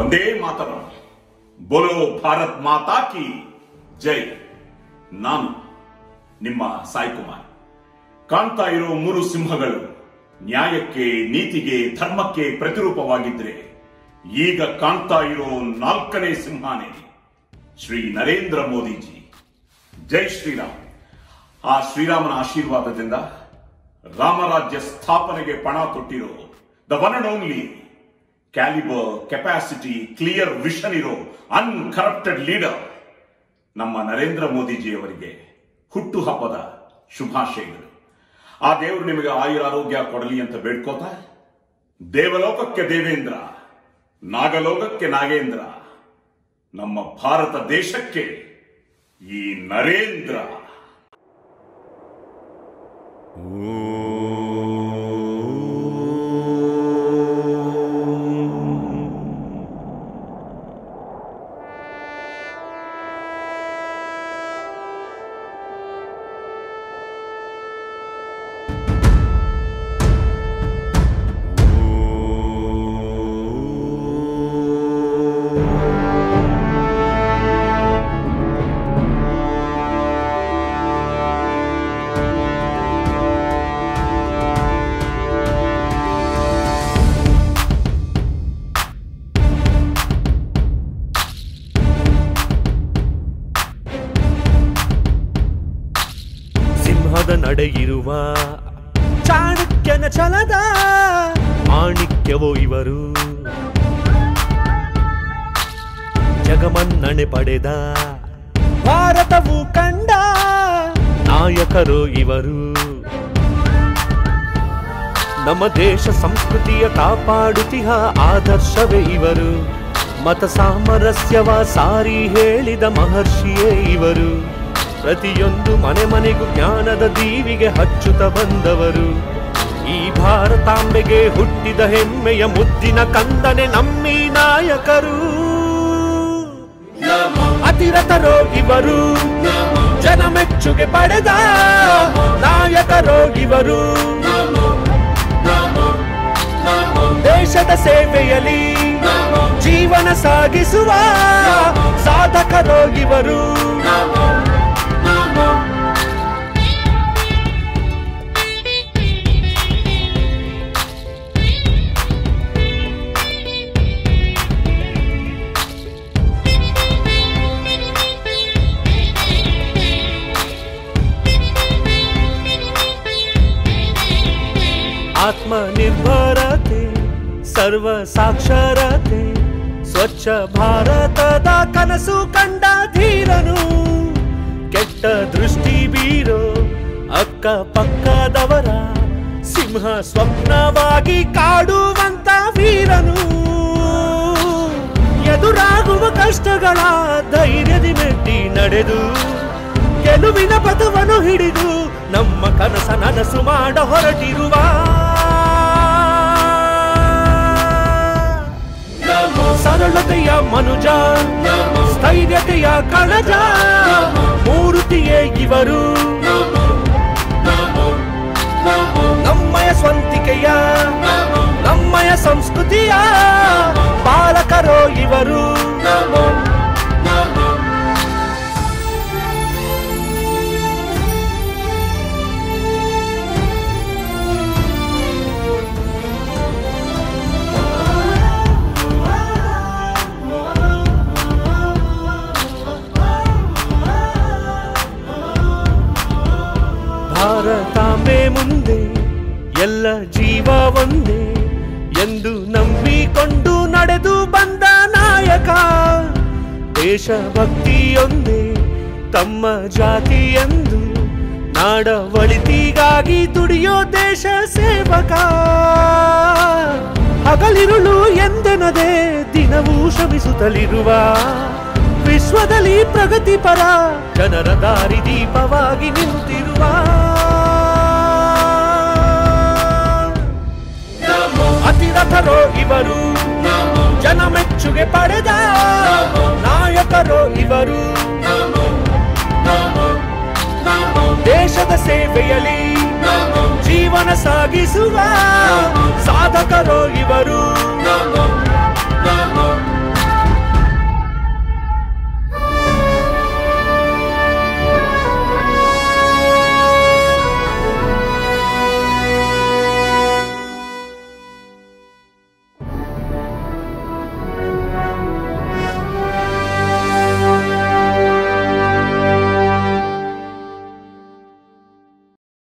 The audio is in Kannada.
ಒಂದೇ ಮಾತರ ಬೋಲೋ ಭಾರತ್ ಮಾತಾ ಕಿ ಜೈ ನಾನು ನಿಮ್ಮ ಸಾಯಿ ಕುಮಾರ್ ಕಾಣ್ತಾ ಇರೋ ಮೂರು ಸಿಂಹಗಳು ನ್ಯಾಯಕ್ಕೆ ನೀತಿಗೆ ಧರ್ಮಕ್ಕೆ ಪ್ರತಿರೂಪವಾಗಿದ್ರೆ ಈಗ ಕಾಣ್ತಾ ಇರೋ ನಾಲ್ಕನೇ ಸಿಂಹನೇ ಶ್ರೀ ನರೇಂದ್ರ ಮೋದಿಜಿ ಜೈ ಶ್ರೀರಾಮ್ ಆ ಶ್ರೀರಾಮನ ಆಶೀರ್ವಾದದಿಂದ ರಾಮರಾಜ್ಯ ಸ್ಥಾಪನೆಗೆ ಪಣ ತೊಟ್ಟಿರೋ the one and only calibre capacity clear vision ಇರೋ ಅನ್ಕರಪ್ಟೆಡ್ ಲೀಡರ್ ನಮ್ಮ ನರೇಂದ್ರ ಮೋದಿಜಿಯವರಿಗೆ ಹುಟ್ಟುಹಬ್ಬದ ಶುಭಾಶಯಗಳು ಆ ದೇವರು ನಿಮಗೆ ಆಯುರಾರೋಗ್ಯ ಕೊಡಲಿ ಅಂತ ಬೇಡ್ಕೋತಾ ದೇವಲೋಕಕ್ಕೆ ದೇವೇಂದ್ರ ನಾಗಲೋಕಕ್ಕೆ ನಾಗೇಂದ್ರ ನಮ್ಮ ಭಾರತ ದೇಶಕ್ಕೆ ಈ ನರೇಂದ್ರ ಸಿಂಹದ ನಡೆಯಿರುವ ಚಾಣಕ್ಯನ ಛಲದ ಮಾಣಿಕ್ಯವೋ ಇವರು ಜಗಮನ್ನಣೆ ಪಡೆದ ಭಾರತವು ಕಂಡ ನಾಯಕರು ಇವರು ನಮ್ಮ ದೇಶ ಸಂಸ್ಕೃತಿಯ ಕಾಪಾಡುತ್ತಿಹ ಆದರ್ಶವೇ ಇವರು ಮತ ಸಾಮರಸ್ಯವ ಸಾರಿ ಹೇಳಿದ ಮಹರ್ಷಿಯೇ ಇವರು ಪ್ರತಿಯೊಂದು ಮನೆ ಮನೆಗೂ ಜ್ಞಾನದ ದೀವಿಗೆ ಹಚ್ಚುತ್ತ ಬಂದವರು ಈ ಭಾರತಾಂಬೆಗೆ ಹುಟ್ಟಿದ ಹೆಮ್ಮೆಯ ಮುದ್ದಿನ ಕಂದನೆ ನಮ್ಮಿ ನಾಯಕರು ಅತಿರಥರೋ ಇವರು ಜನ ಮೆಚ್ಚುಗೆ ಪಡೆದ ನಾಯಕರೋ ಇವರು ದೇಶದ ಸೇವೆಯಲ್ಲಿ ಜೀವನ ಸಾಗಿಸುವ ಸಾಧಕರೋ ಇವರು ಆತ್ಮನಿರ್ಭರತೆ ಸರ್ವ ಸಾಕ್ಷರತೆ ಸ್ವಚ್ಛ ಭಾರತದ ಕನಸು ಕಂಡ ಧೀರನು ಕೆಟ್ಟ ದೃಷ್ಟಿ ಬೀರೋ ಅಕ್ಕ ಪಕ್ಕದವರ ಸಿಂಹ ಸ್ವಪ್ನವಾಗಿ ಕಾಡುವಂತ ವೀರನು ಎದುರಾಗುವ ಕಷ್ಟಗಳ ಧೈರ್ಯದಿ ಮೆಟ್ಟಿ ನಡೆದು ಗೆಲುವಿನ ಪಥವನ್ನು ಹಿಡಿದು ನಮ್ಮ ಕನಸ ನನಸು ಮಾಡ ಹೊರಟಿರುವ ಸರಳತೆಯ ಮನುಜ ಸ್ಥೈರ್ಯತೆಯ ಕಣಜ ಮೂರ್ತಿಯೇ ಇವರು ನಮ್ಮಯ ಸ್ವಂತಿಕೆಯ ನಮ್ಮಯ ಸಂಸ್ಕೃತಿಯ ಬಾಲಕರೋ ಇವರು ಭಾರತಾಂಬೆ ಮುಂದೆ ಎಲ್ಲ ಜೀವ ಒಂದೇ ಎಂದು ನಂಬಿಕೊಂಡು ನಡೆದು ಬಂದ ನಾಯಕ ದೇಶಭಕ್ತಿಯೊಂದೇ ತಮ್ಮ ಜಾತಿ ಎಂದು ನಾಡ ಒಳಿತಿಗಾಗಿ ದುಡಿಯೋ ದೇಶ ಸೇವಕ ಹಗಲಿರುಳು ಎಂದೆನದೆ ದಿನವೂ ಶ್ರಮಿಸುತ್ತಲಿರುವ ವಿಶ್ವದಲ್ಲಿ ಪ್ರಗತಿಪರ ಜನರ ದಾರಿ ದೀಪವಾಗಿ ನಿಂತಿರುವ ಅತಿರಥರೋ ಇವರು ಜನ ಮೆಚ್ಚುಗೆ ಪಡೆದ ನಾಯಕರೋ ಇವರು ದೇಶದ ಸೇವೆಯಲ್ಲಿ ಜೀವನ ಸಾಗಿಸುವ ಸಾಧಕರೋ ಇವರು